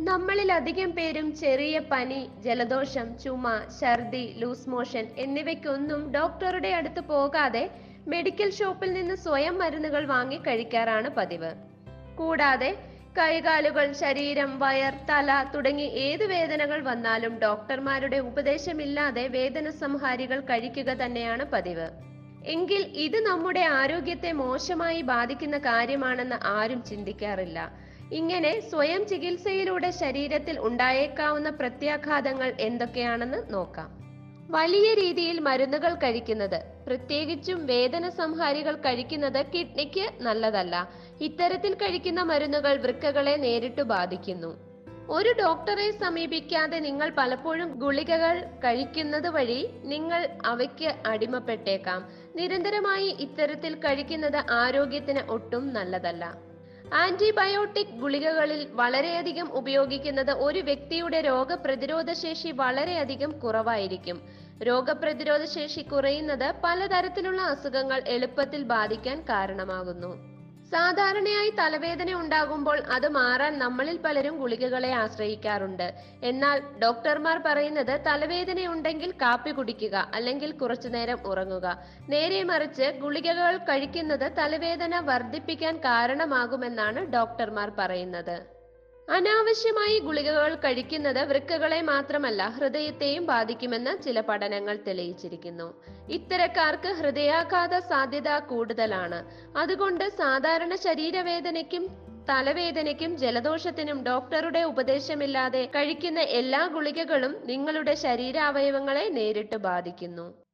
നമ്മളിലധികം പേരും ചെറിയ പനി ജലദോഷം ചുമ ഛർദി ലൂസ് മോഷൻ എന്നിവയ്ക്കൊന്നും ഡോക്ടറുടെ അടുത്ത് പോകാതെ മെഡിക്കൽ ഷോപ്പിൽ നിന്ന് സ്വയം മരുന്നുകൾ വാങ്ങി കഴിക്കാറാണ് പതിവ് കൂടാതെ കൈകാലുകൾ ശരീരം വയർ തല തുടങ്ങി ഏത് വേദനകൾ വന്നാലും ഡോക്ടർമാരുടെ ഉപദേശമില്ലാതെ വേദന സംഹാരികൾ കഴിക്കുക തന്നെയാണ് പതിവ് എങ്കിൽ ഇത് നമ്മുടെ ആരോഗ്യത്തെ മോശമായി ബാധിക്കുന്ന കാര്യമാണെന്ന് ആരും ചിന്തിക്കാറില്ല ഇങ്ങനെ സ്വയം ചികിത്സയിലൂടെ ശരീരത്തിൽ ഉണ്ടായേക്കാവുന്ന പ്രത്യാഘാതങ്ങൾ എന്തൊക്കെയാണെന്ന് നോക്കാം വലിയ രീതിയിൽ മരുന്നുകൾ കഴിക്കുന്നത് പ്രത്യേകിച്ചും വേദന സംഹാരികൾ കഴിക്കുന്നത് കിഡ്നിക്ക് നല്ലതല്ല ഇത്തരത്തിൽ കഴിക്കുന്ന മരുന്നുകൾ വൃക്കകളെ നേരിട്ട് ബാധിക്കുന്നു ഒരു ഡോക്ടറെ സമീപിക്കാതെ നിങ്ങൾ പലപ്പോഴും ഗുളികകൾ കഴിക്കുന്നത് വഴി നിങ്ങൾ അവയ്ക്ക് അടിമപ്പെട്ടേക്കാം നിരന്തരമായി ഇത്തരത്തിൽ കഴിക്കുന്നത് ആരോഗ്യത്തിന് ഒട്ടും നല്ലതല്ല ആന്റിബയോട്ടിക് ഗുളികകളിൽ വളരെയധികം ഉപയോഗിക്കുന്നത് ഒരു വ്യക്തിയുടെ രോഗപ്രതിരോധ ശേഷി വളരെയധികം കുറവായിരിക്കും രോഗപ്രതിരോധ ശേഷി കുറയുന്നത് പലതരത്തിലുള്ള അസുഖങ്ങൾ എളുപ്പത്തിൽ ബാധിക്കാൻ കാരണമാകുന്നു സാധാരണയായി തലവേദന ഉണ്ടാകുമ്പോൾ അത് മാറാൻ നമ്മളിൽ പലരും ഗുളികകളെ ആശ്രയിക്കാറുണ്ട് എന്നാൽ ഡോക്ടർമാർ പറയുന്നത് തലവേദന ഉണ്ടെങ്കിൽ കാപ്പി കുടിക്കുക അല്ലെങ്കിൽ കുറച്ചുനേരം ഉറങ്ങുക നേരെ മറിച്ച് ഗുളികകൾ കഴിക്കുന്നത് തലവേദന വർദ്ധിപ്പിക്കാൻ കാരണമാകുമെന്നാണ് ഡോക്ടർമാർ പറയുന്നത് അനാവശ്യമായി ഗുളികകൾ കഴിക്കുന്നത് വൃക്കകളെ മാത്രമല്ല ഹൃദയത്തെയും ബാധിക്കുമെന്ന് ചില പഠനങ്ങൾ തെളിയിച്ചിരിക്കുന്നു ഇത്തരക്കാർക്ക് ഹൃദയാഘാത സാധ്യത കൂടുതലാണ് അതുകൊണ്ട് സാധാരണ ശരീരവേദനയ്ക്കും തലവേദനയ്ക്കും ജലദോഷത്തിനും ഡോക്ടറുടെ ഉപദേശമില്ലാതെ കഴിക്കുന്ന എല്ലാ ഗുളികകളും നിങ്ങളുടെ ശരീരാവയവങ്ങളെ നേരിട്ട് ബാധിക്കുന്നു